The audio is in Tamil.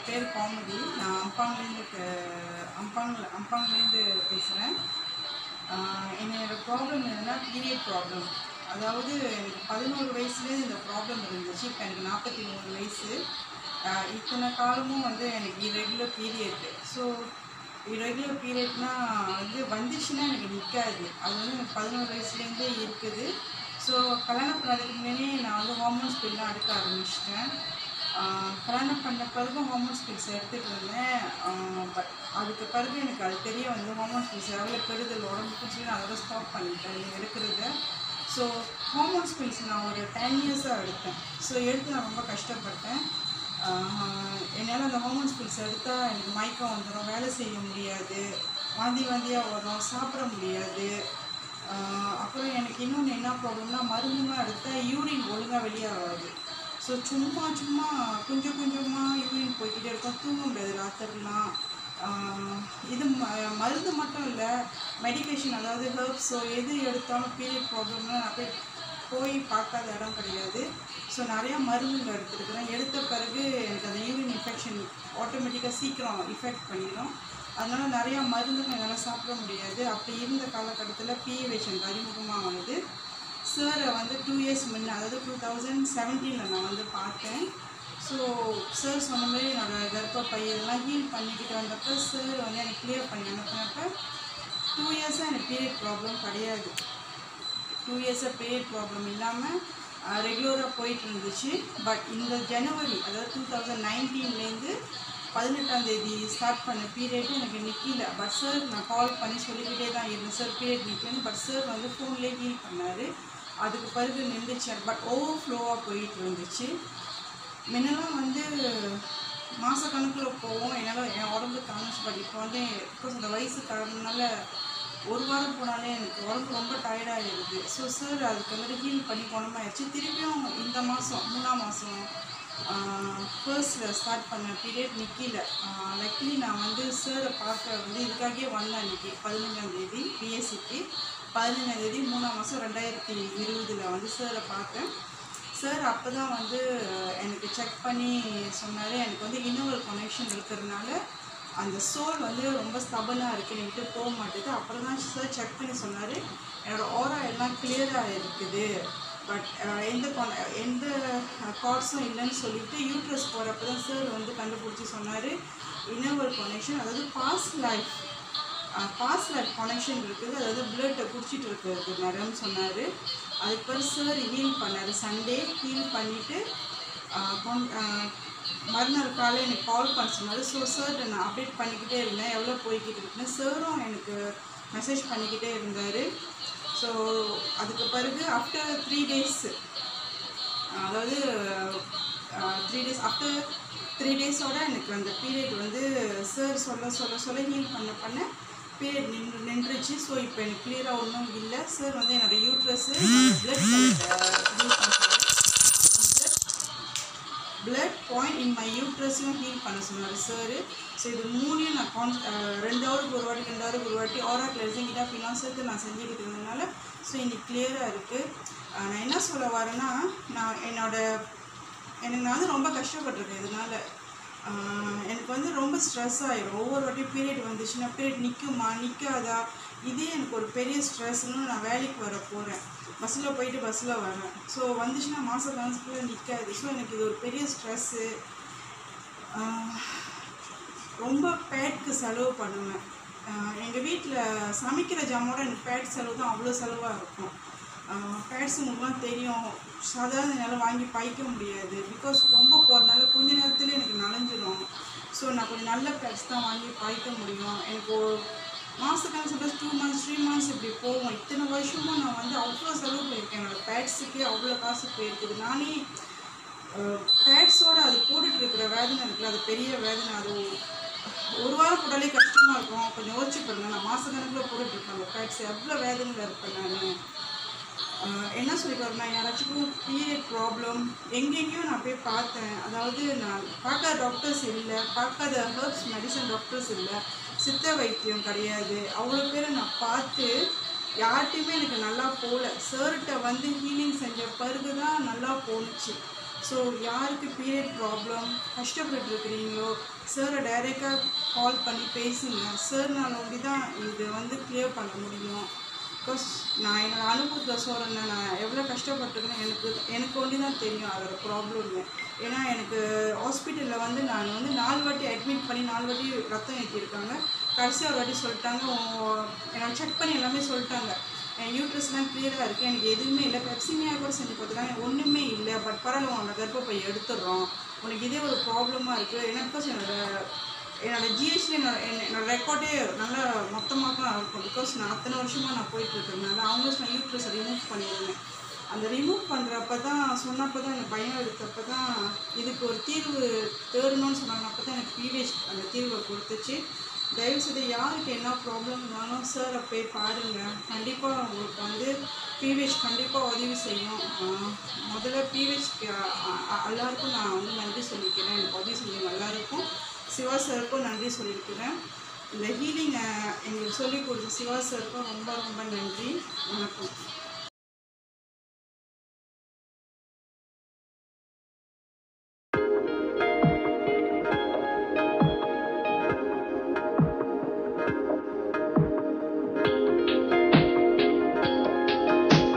பேர் காமெடி நான் அம்பாங்லேருந்து அம்பாங் அம்பாங்லேருந்து பேசுகிறேன் என்னோட ப்ராப்ளம் என்னென்னா பீரியட் ப்ராப்ளம் அதாவது எனக்கு பதினோரு வயசுலேயே இந்த ப்ராப்ளம் இருந்துச்சு இப்போ எனக்கு நாற்பத்தி மூணு வயசு ஆஹ் இத்தனை காலமும் வந்து எனக்கு இரெகுலர் பீரியட் ஸோ இரெகுலர் பீரியட்னா வந்து வந்துச்சுன்னா எனக்கு நிற்காது அது வந்து எனக்கு பதினோரு வயசுலேருந்தே இருக்குது ஸோ கல்யாணம் பண்ணதுக்கு முன்னாடியே நான் வந்து ஹார்மோன்ஸ் பில்லாம் எடுக்க ஆரம்பிச்சிட்டேன் ஆஹ் கல்யாணம் பண்ண பிறகு ஹார்மோன்ஸ் பில்ஸ் எடுத்துகிட்டு இருந்தேன் பட் அதுக்கு பிறகு எனக்கு அது தெரிய வந்து ஹார்மோன்ஸ் பில்ஸ் எவ்வளோ கெடுதல் உடம்புக்கு சொல்லி நான் அதோட ஸ்டாப் பண்ணிட்டேன் இது எடுக்கிறத ஸோ ஹார்மோன்ஸ் பில்ஸ் நான் ஒரு டென் இயர்ஸாக எடுத்தேன் ஸோ எடுத்து நான் ரொம்ப கஷ்டப்பட்டேன் என்னால் அந்த ஹார்மோன்ஸ் பில்ஸ் எடுத்தால் எனக்கு மயக்கம் வந்துடும் வேலை செய்ய முடியாது வாந்தி வாந்தியாக வரும் சாப்பிட முடியாது ஆஹ் அப்புறம் எனக்கு இன்னொன்று என்ன ப்ராப்ளம்னா மருந்துலாம் எடுத்தால் யூரின் ஒழுங்காக வெளியாகாது ஸோ சும்மா சும்மா கொஞ்சம் கொஞ்சமாக யூரின் போய்க்கிட்டே இருக்கும் தூங்க முடியாது ராத்திரிலாம் ஆஹ் இது ம மருந்து மட்டும் இல்லை மெடிகேஷன் அதாவது ஹெர்ப்ஸோ எது எடுத்தாலும் பீரியட் ப்ராப்ளம்லாம் நான் போய் போய் பார்க்காத இடம் கிடையாது ஸோ நிறையா மருந்துகள் எடுத்துருக்குறேன் எடுத்த பிறகு எனக்கு அந்த யூரின் இன்ஃபெக்ஷன் ஆட்டோமேட்டிக்காக சீக்கிரம் இஃபெக்ட் பண்ணிடும் அதனால் நிறையா மருந்துகள் என்னால் சாப்பிட முடியாது அப்படி இருந்த காலகட்டத்தில் பிஏவேஷ் எனக்கு அறிமுகமாக ஆனது சாரை வந்து டூ இயர்ஸ் முன்ன அதாவது டூ தௌசண்ட் செவன்டீனில் நான் வந்து பார்த்தேன் ஸோ சார் சொன்ன மாதிரி என்னோடய கர்ப்பப்பை இதெல்லாம் ஹீல் பண்ணிக்கிட்டு வந்தப்போ சார் வந்து எனக்கு கிளியர் பண்ணி அனுப்பினப்ப டூ இயர்ஸாக எனக்கு பீரியட் ப்ராப்ளம் கிடையாது டூ இயர்ஸாக பீரியட் ப்ராப்ளம் இல்லாமல் ரெகுலராக போயிட்டு இருந்துச்சு பட் இந்த ஜனவரி அதாவது டூ தௌசண்ட் நைன்டீன்லேருந்து பதினெட்டாம் தேதி ஸ்டார்ட் பண்ண பீரியட் எனக்கு நிற்கல பட் சார் நான் கால் பண்ணி சொல்லிக்கிட்டே தான் இருந்தேன் சார் பீரியட் நிற்கலன்னு பட் சார் வந்து ஃபோன்லேயே ஹீல் பண்ணார் அதுக்கு பிறகு நின்றுச்சு பட் ஓவர் ஃப்ளோவாக போயிட்டு இருந்துச்சு முன்னெல்லாம் வந்து மாதக்கணக்கில் போவோம் என்னால் என் உடம்பு தாங்கிச்சு பட் இப்போ வந்து பிகாஸ் அந்த வயசு காரணனால ஒரு வாரம் போனாலே எனக்கு உடம்பு ரொம்ப டயர்டாகிடுது ஸோ சார் அதுக்கு வந்து ஹீல் பண்ணி குணமாயிடுச்சு திருப்பியும் இந்த மாதம் மூணாம் மாதம் ஃபர்ஸ்டில் ஸ்டார்ட் பண்ண பீரியட் நிற்கல லக்கிலி நான் வந்து சாரை பார்க்க வந்து இதுக்காகவே வந்தேன் அன்றைக்கி பதினஞ்சாம் தேதி பிஎஸ்சிக்கு பதினஞ்சாம் தேதி மூணாம் மாதம் ரெண்டாயிரத்தி இருபதில் வந்து சாரை பார்த்தேன் சார் அப்போ தான் வந்து எனக்கு செக் பண்ணி சொன்னார் எனக்கு வந்து இன்னொரு கனெக்ஷன் இருக்கிறதுனால அந்த சோல் வந்து ரொம்ப ஸ்டபனாக இருக்குது என்கிட்ட போக மாட்டேது அப்புறம் தான் சார் செக் பண்ணி சொன்னார் என்னோடய ஓரா எல்லாம் கிளியராக இருக்குது பட் எந்த con- எந்த கார்ட்ஸும் இல்லைன்னு சொல்லிட்டு யூட்ரஸ் போகிறப்ப தான் சார் வந்து கண்டுபிடிச்சி சொன்னார் இன்னொரு கனெக்ஷன் அதாவது past life past life connection இருக்குது அதாவது பிளட்டை குடிச்சிட்டு இருக்கிறது மேடம் சொன்னார் அதுக்கு பிறகு சார் ஹீல் பண்ணார் சண்டே ஹீல் பண்ணிவிட்டு மறுநாள் காலை எனக்கு கால் பண்ண சொன்னார் ஸோ சார் நான் அப்டேட் பண்ணிக்கிட்டே இருந்தேன் எவ்வளோ போய்கிட்டு இருக்குன்னு சாரும் எனக்கு மெசேஜ் பண்ணிக்கிட்டே இருந்தார் ஸோ அதுக்கு பிறகு ஆஃப்டர் த்ரீ டேஸ் அதாவது த்ரீ டேஸ் ஆஃப்டர் த்ரீ டேஸோட எனக்கு அந்த பீரியட் வந்து சார் சொல்ல சொல்ல சொல்ல ஹீல் பண்ண பண்ண பீரியட் நின்று நின்றுச்சு ஸோ இப்போ எனக்கு கிளியராக ஒன்றும் இல்லை சார் வந்து என்னோடய uterus blood blood point in my யூட்ரஸையும் ஹீல் பண்ண சொன்னார் சார் ஸோ இது மூணையும் நான் கான் ரெண்டு ஹவருக்கு ஒரு வாட்டி ரெண்டு ஹவருக்கு ஒரு வாட்டி ஆரா கிளர்ஸிங் கிட்ட அப்படிலாம் சேர்த்து நான் செஞ்சுக்கிட்டு இருந்ததுனால ஸோ இன்னைக்கு கிளியராக இருக்குது நான் என்ன சொல்ல வரேன்னா நான் என்னோட எனக்கு நான் வந்து ரொம்ப கஷ்டப்பட்டிருக்கேன் இதனால ஆஹ் எனக்கு வந்து ரொம்ப ஸ்ட்ரெஸ் ஆயிடும் ஒவ்வொரு வாட்டி பீரியட் வந்துச்சுன்னா பீரியட் நிற்குமா நிற்காதா இதே எனக்கு ஒரு பெரிய ஸ்ட்ரெஸ்னு நான் வேலைக்கு வர போகிறேன் பஸ்ஸில் போயிட்டு பஸ்ஸில் வரேன் ஸோ வந்துச்சுன்னா மாதம் கணக்குள்ள நிற்காது ஸோ எனக்கு இது ஒரு பெரிய ஸ்ட்ரெஸ்ஸு ரொம்ப பேட்க்கு செலவு பண்ணுவேன் எங்கள் வீட்டில் சமைக்கிற ஜாமோட எனக்கு பேட் செலவு தான் அவ்வளோ செலவாக இருக்கும் பேட்ஸ் உங்களுக்குலாம் தெரியும் சாதாரண என்னால் வாங்கி பாய்க்க முடியாது பிகாஸ் ரொம்ப போகிறனால கொஞ்ச நேரத்தில் எனக்கு நனைஞ்சிடும் ஸோ நான் கொஞ்சம் நல்ல பேட்ஸ் தான் வாங்கி பாய்க்க முடியும் எனக்கு ஒரு மாதத்துக்கான suppose two months three months இப்படி போகும் இத்தனை வருஷமும் நான் வந்து அவ்வளோ செலவு போயிருக்கேன் என்னோடய பேட்ஸுக்கே அவ்வளோ காசு போயிருக்குது நானே பேட்ஸோட அது போட்டுட்டு இருக்கிற வேதனை இருக்குல்ல அது பெரிய வேதனை அது ஒரு வாரம் போட்டாலே கஷ்டமாக இருக்கும் கொஞ்சம் யோசிச்சு பாருங்க நான் மாதக்கணக்கில் போட்டுட்டு இருக்கேன் அந்த பேட்ஸ் எவ்வளோ வேதனையில் இருப்பேன் நான் ஆஹ் என்ன சொல்லிட்டு நான் யாராச்சும் பீரியட் ப்ராப்ளம் எங்கெங்கேயும் நான் போய் பார்த்தேன் அதாவது நான் பார்க்காத டாக்டர்ஸ் இல்லை பார்க்காத ஹெர்ப்ஸ் மெடிசன் டாக்டர்ஸ் இல்லை சித்த வைத்தியம் கிடையாது அவ்வளோ பேரை நான் பார்த்து யார்கிட்டையுமே எனக்கு நல்லா போகல சார்கிட்ட வந்து ஹீலிங் செஞ்ச பிறகு தான் நல்லா போணுச்சு ஸோ யாருக்கு பீரியட் ப்ராப்ளம் கஷ்டப்பட்டு இருக்கிறீங்களோ சாரை டைரெக்டாக கால் பண்ணி பேசுங்க சார்னால் ஒண்டி தான் இது வந்து கிளியர் பண்ண முடியும் பிகாஸ் நான் என்னோடய அனுபவத்தில் சொல்கிறேன் நான் எவ்வளோ கஷ்டப்பட்டிருக்கேன்னு எனக்கு எனக்கு ஒண்டி தான் தெரியும் அதோட ப்ராப்ளம்னு ஏன்னா எனக்கு ஹாஸ்பிட்டலில் வந்து நான் வந்து நாலு வாட்டி அட்மிட் பண்ணி நாலு வாட்டி ரத்தம் ஏற்றிருக்காங்க கடைசியாக ஒரு வாட்டி சொல்லிட்டாங்க உன் என்னோட செக் பண்ணி எல்லாமே சொல்லிட்டாங்க என் யூட்ரஸ்லாம் கிளியராக இருக்குது எனக்கு எதுவுமே இல்லை பெப்சிமியா கூட செஞ்சு பார்த்துட்டாங்க ஒன்றுமே இல்லை பட் பரவாயில்ல உன்னோட கர்ப்பப்பை எடுத்துடுறோம் உனக்கு இதே ஒரு ப்ராப்ளமாக இருக்குது எனக்கு பிகாஸ் என்னோட என்னோட ஜிஹெச்ல என்னோட என்ன- என்னோட ரெக்கார்டே நல்லா மொத்தமாக தான் இருக்கும் பிகாஸ் நான் அத்தனை வருஷமாக நான் போயிட்டு இருக்கிறதுனால அவங்களும் நான் யூட்ரஸை ரிமூவ் பண்ணியிருந்தேன் அந்த ரிமூவ் பண்ணுறப்ப தான் சொன்னப்போ தான் எனக்கு பயம் எடுத்தப்போ தான் இதுக்கு ஒரு தீர்வு தேடணும்னு சொன்னாங்க அப்போ தான் எனக்கு பீரியட்ஸ் அந்த தீர்வை கொடுத்துச்சு தயவுசெய்து யாருக்கு என்ன ப்ராப்ளம்னாலும் சாரை போய் பாருங்கள் கண்டிப்பாக உங்களுக்கு வந்து பீவேஜ் கண்டிப்பாக உதவி செய்யும் ஆஹ் முதல்ல பீவேஜ்க்கு எல்லாருக்கும் நான் வந்து நன்றி சொல்லிக்கிறேன் எனக்கு உதவி செஞ்சவங்க எல்லாருக்கும் சிவா சாருக்கும் நன்றி சொல்லியிருக்கிறேன் இந்த ஹீலிங்கை எங்களுக்கு சொல்லிக் கொடுத்த சிவா சாருக்கும் ரொம்ப ரொம்ப நன்றி வணக்கம்